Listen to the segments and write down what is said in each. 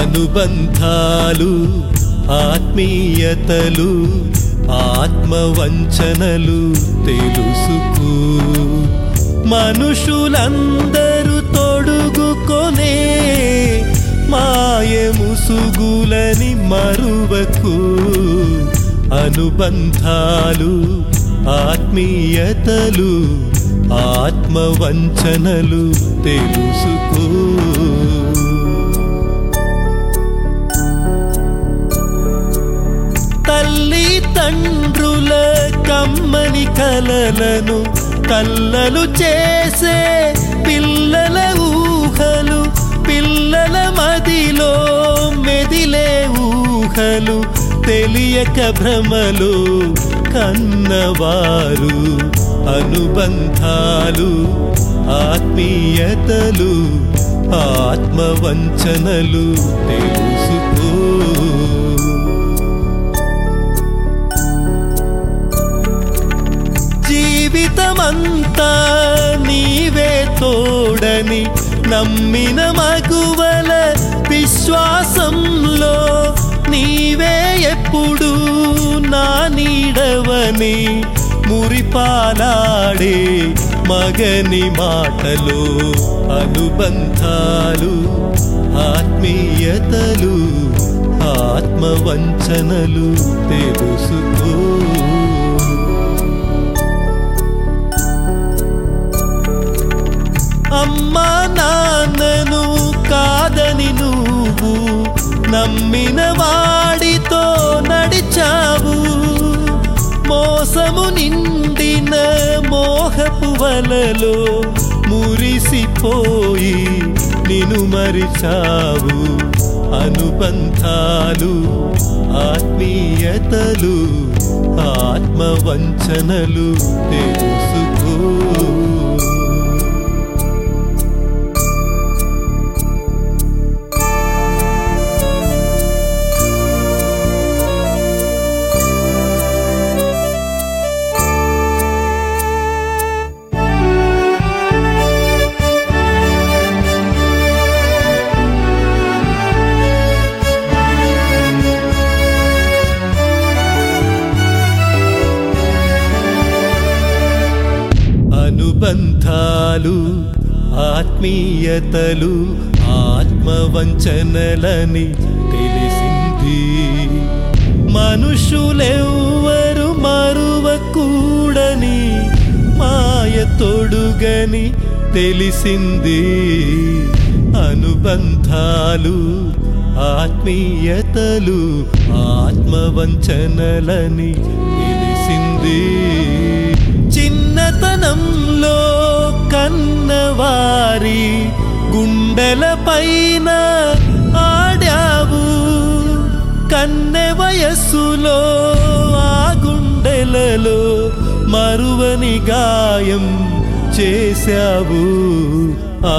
అనుబంధాలు ఆత్మీయతలు ఆత్మవంచనలు తెలుసుకో మనుషులందరూ తొడుగుకొనే మాయ ముసుగులని మరువకు అనుబంధాలు ఆత్మీయతలు ఆత్మవంచనలు తెలుసుకో తల్లి తండ్రుల కమ్మని కలలను కల్లలు చేసే పిల్లల ఊహలు పిల్లల మదిలో మెదిలే ఊహలు తెలియక భ్రమలు కన్నవారు అనుబంధాలు ఆత్మీయతలు ఆత్మవంచనలు తెలుసుకో జీవితమంతా నీవే తోడని నమ్మిన మగువల విశ్వాసంలో నీవే ఎప్పుడు నా నీడవని మురిపాలాడే మగని మాటలు అనుబంధాలు ఆత్మీయతలు ఆత్మవంచనలు తెలుసుకో అమ్మా నాన్నను కాదని నువ్వు నమ్మిన వాడితో నడిచావు మోసము నిండిన మోహపు వలలో మురిసిపోయి నిను మరిచావు అనుబంధాలు ఆత్మీయతలు ఆత్మవంచనలు తెలుసుకో అనుబంధాలు ఆత్మీయతలు ఆత్మవంచనలని తెలిసింది మనుషులెవ్వరు మరువకూడని మాయ తొడుగని తెలిసింది అనుబంధాలు ఆత్మీయతలు ఆత్మవంచనలని తెలిసింది చిన్నతనంలో కన్నవారి గుండెల పైన ఆడావు కన్నె వయస్సులో ఆ గుండెలలో మరువని గాయం చేశావు ఆ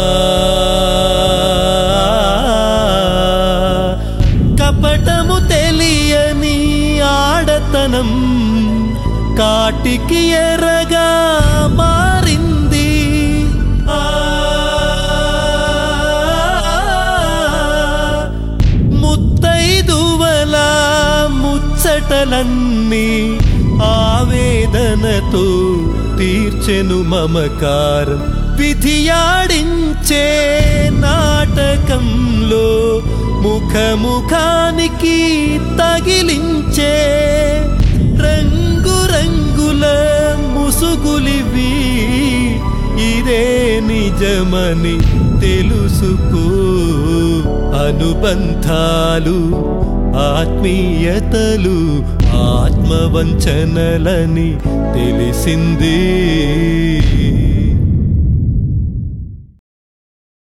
కపటము తెలియని ఆడతనం కాటికి ఎర్రగా మారింది ఆ ముత్తైదువల ముచ్చటలన్నీ ఆవేదనతో తీర్చెను మమకారం విధియాడించే నాటకంలో ముఖముఖానికి తగిలించే రంగు రంగుల ముసుగులివి ఇదే నిజమని తెలుసుకో అనుబంధాలు ఆత్మీయతలు ఆత్మవంచనలని తెలిసింది